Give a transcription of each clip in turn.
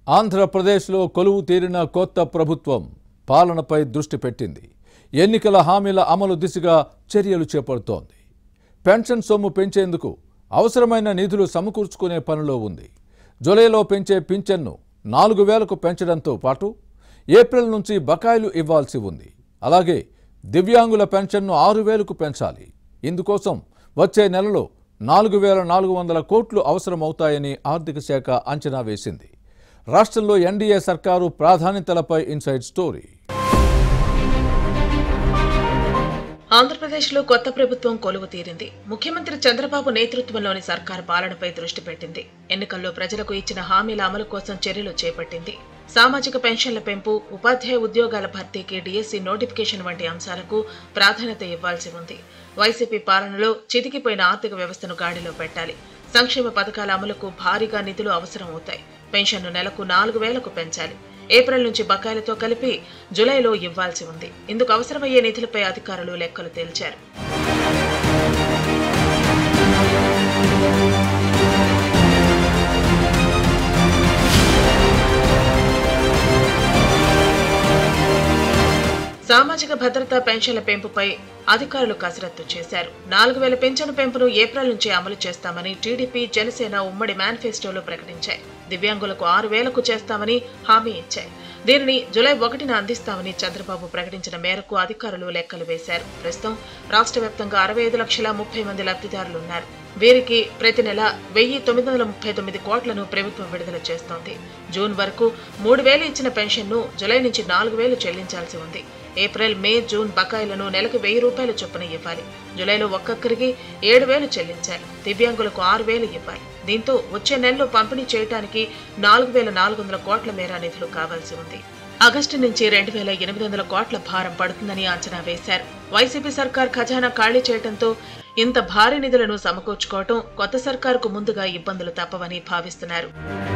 ఆంధ్రప్రదేశ్లో కొలువు తీరిన కొత్త ప్రభుత్వం పాలనపై దృష్టి పెట్టింది ఎన్నికల హామీల అమలు దిశగా చర్యలు చేపడుతోంది పెన్షన్ సొమ్ము పెంచేందుకు అవసరమైన నిధులు సమకూర్చుకునే పనిలో ఉంది జూలైలో పెంచే పింఛన్ను నాలుగు వేలకు పెంచడంతో పాటు ఏప్రిల్ నుంచి బకాయిలు ఇవ్వాల్సి ఉంది అలాగే దివ్యాంగుల పెన్షన్ను ఆరు వేలకు పెంచాలి ఇందుకోసం వచ్చే నెలలో నాలుగు వేల నాలుగు వందల కోట్లు అవసరమవుతాయని ఆర్థిక శాఖ అంచనా వేసింది రాష్ట్రంలో ఎన్డీఏ సర్కారు ప్రాధాన్యతలపై ఇన్సైడ్ స్టోరీ ఆంధ్రప్రదేశ్లో కొత్త ప్రభుత్వం కొలువు తీరింది ముఖ్యమంత్రి చంద్రబాబు నేతృత్వంలోని సర్కార్ పాలనపై దృష్టి పెట్టింది ఎన్నికల్లో ప్రజలకు ఇచ్చిన హామీల అమలు కోసం చర్యలు చేపట్టింది సామాజిక పెన్షన్ల పెంపు ఉపాధ్యాయ ఉద్యోగాల భర్తీకి డిఎస్సి నోటిఫికేషన్ వంటి అంశాలకు ప్రాధాన్యత ఇవ్వాల్సి ఉంది వైసీపీ పాలనలో చితికిపోయిన ఆర్థిక వ్యవస్థను గాడిలో పెట్టాలి సంక్షేమ పథకాల అమలుకు భారీగా నిధులు అవసరం అవుతాయి పెన్షన్ను నెలకు నాలుగు వేలకు పెంచాలి ఏప్రిల్ నుంచి బకాయిలతో కలిపి జులైలో ఇవ్వాల్సి ఉంది ఇందుకు అవసరమయ్యే నిధులపై అధికారులు లెక్కలు తేల్చారు సామాజిక భద్రతా పెన్షన్ల పెంపుపై అధికారులు కసరత్తు చేశారు నాలుగు వేల పెన్షన్ పెంపును ఏప్రిల్ నుంచి అమలు చేస్తామని టీడీపీ జనసేన ఉమ్మడి మేనిఫెస్టోలో ప్రకటించాయి దివ్యాంగులకు ఆరు వేలకు చేస్తామని హామీ ఇచ్చాయి దీనిని జులై ఒకటిన అందిస్తామని చంద్రబాబు ప్రకటించిన మేరకు అధికారులు లెక్కలు వేశారు ప్రస్తుతం రాష్ట్ర వ్యాప్తంగా అరవై ఐదు లక్షల ముప్పై మంది లబ్ధిదారులు ఉన్నారు వీరికి ప్రతి నెల వెయ్యి తొమ్మిది వందల ముప్పై తొమ్మిది కోట్లను ప్రభుత్వం విడుదల చేస్తోంది జూన్ వరకు మూడు వేలు ఇచ్చిన పెన్షన్ను జులై నుంచి నాలుగు వేలు చెల్లించాల్సి ఉంది ఏప్రిల్ మే జూన్ బకాయిలను నెలకు వెయ్యి రూపాయల చొప్పున ఇవ్వాలి జులైలో ఒక్కొక్కరికి ఏడు వేలు చెల్లించాలి దివ్యాంగులకు ఆరు వేలు ఇవ్వాలి దీంతో వచ్చే నెలలో పంపిణీ చేయడానికి నాలుగు వేల నాలుగు వందల కోట్ల మేర నిధులు కావాల్సి ఉంది ఆగస్టు నుంచి రెండు వేల ఎనిమిది వందల కోట్ల భారం పడుతుందని అంచనా వేశారు వైసీపీ సర్కార్ ఖజానా ఖాళీ చేయడంతో ఇంత భారీ నిధులను సమకూర్చుకోవటం కొత్త సర్కారుకు ముందుగా ఇబ్బందులు తప్పవని భావిస్తున్నారు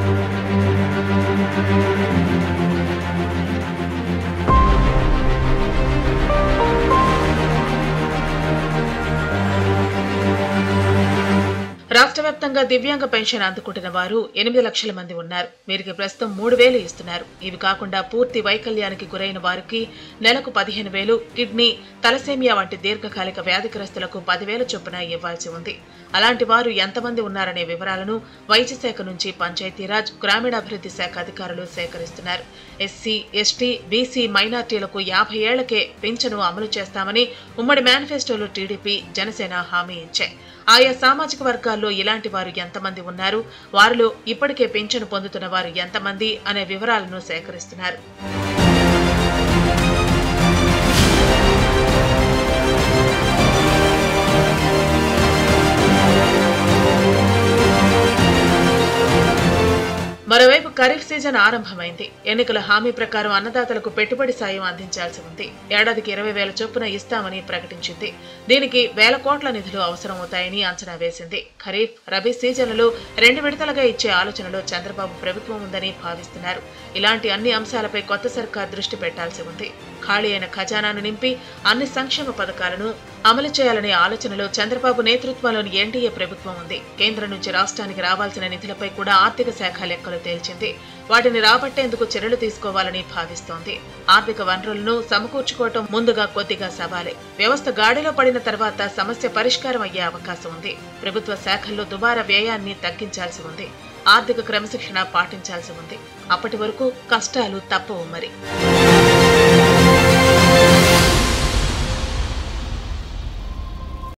రాష్ట్ర వ్యాప్తంగా దివ్యాంగ పెన్షన్ అందుకుంటున్న వారు ఎనిమిది లక్షల మంది ఉన్నారు వీరికి ప్రస్తుతం మూడు వేలు ఇస్తున్నారు ఇవి కాకుండా పూర్తి వైకల్యానికి గురైన వారికి నెలకు పదిహేను వేలు కిడ్నీ తలసేమియా వంటి దీర్ఘకాలిక వ్యాధిగ్రస్తులకు పదివేల చొప్పున ఇవ్వాల్సి ఉంది అలాంటి వారు ఎంతమంది ఉన్నారనే వివరాలను వైద్య శాఖ నుంచి పంచాయతీరాజ్ గ్రామీణాభివృద్ధి శాఖ అధికారులు సేకరిస్తున్నారు ఎస్సీ ఎస్టీ బీసీ మైనార్టీలకు యాభై ఏళ్లకే పింఛను అమలు చేస్తామని ఉమ్మడి మేనిఫెస్టోలో టీడీపీ జనసేన హామీ ఇచ్చాయి ఆయా సామాజిక వర్గాల్లో ఇలాంటి వారు ఎంతమంది ఉన్నారు వారిలో ఇప్పటికే పింఛను పొందుతున్న వారు ఎంతమంది అనే వివరాలను సేకరిస్తున్నారు మరోవైపు ఖరీఫ్ సీజన్ ఆరంభమైంది ఎన్నికల హామీ ప్రకారం అన్నదాతలకు పెట్టుబడి సాయం అందించాల్సి ఉంది ఏడాదికి ఇరవై వేల చొప్పున ఇస్తామని ప్రకటించింది దీనికి వేల కోట్ల నిధులు అవసరమవుతాయని అంచనా వేసింది ఖరీఫ్ రబీ సీజన్లలో రెండు విడతలుగా ఇచ్చే ఆలోచనలో చంద్రబాబు ప్రభుత్వం ఉందని భావిస్తున్నారు ఇలాంటి అన్ని అంశాలపై కొత్త సర్కార్ దృష్టి పెట్టాల్సి ఉంది ఖాళీ అయిన ఖజానాను నింపి అన్ని సంక్షేమ పథకాలను అమలు చేయాలనే ఆలోచనలో చంద్రబాబు నేతృత్వంలోని ఎన్డీఏ ప్రభుత్వం ఉంది కేంద్రం నుంచి రాష్ట్రానికి రావాల్సిన నిధులపై కూడా ఆర్థిక శాఖ లెక్కలు తేల్చింది వాటిని రాబట్టేందుకు చర్యలు తీసుకోవాలని భావిస్తోంది ఆర్థిక వనరులను సమకూర్చుకోవటం ముందుగా కొద్దిగా సవాలే వ్యవస్థ గాడిలో పడిన తర్వాత సమస్య పరిష్కారం అయ్యే అవకాశం ఉంది ప్రభుత్వ శాఖల్లో దుబారా వ్యయాన్ని తగ్గించాల్సి ఉంది ఆర్థిక క్రమశిక్షణ పాటించాల్సి ఉంది అప్పటి వరకు కష్టాలు తప్పవు మరి